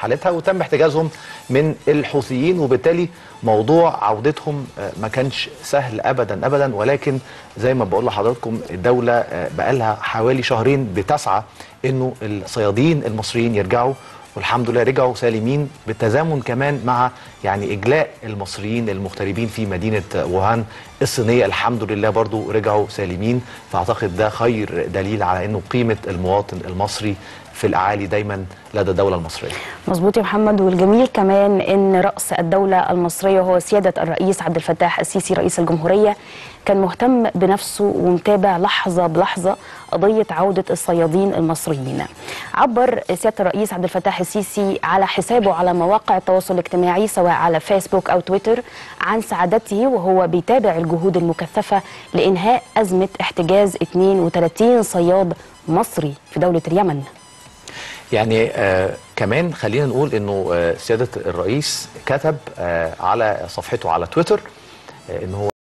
حالتها وتم احتجازهم من الحوثيين وبالتالي موضوع عودتهم آه، ما كانش سهل ابدا ابدا ولكن زي ما بقول لحضراتكم الدوله آه، بقالها حوالي شهرين بتسعى انه الصيادين المصريين يرجعوا والحمد لله رجعوا سالمين بالتزامن كمان مع يعني اجلاء المصريين المغتربين في مدينه ووهان الصينيه الحمد لله برضو رجعوا سالمين فاعتقد ده خير دليل على انه قيمه المواطن المصري في الاعالي دايما لدى الدوله المصريه مظبوط يا محمد والجميل كمان ان راس الدوله المصريه هو سياده الرئيس عبد الفتاح السيسي رئيس الجمهوريه كان مهتم بنفسه ومتابع لحظه بلحظه قضيه عوده الصيادين المصريين. عبر سياده الرئيس عبد الفتاح السيسي على حسابه على مواقع التواصل الاجتماعي سواء على فيسبوك او تويتر عن سعادته وهو بيتابع الجهود المكثفه لانهاء ازمه احتجاز 32 صياد مصري في دوله اليمن. يعني آه كمان خلينا نقول انه آه سياده الرئيس كتب آه على صفحته على تويتر آه ان هو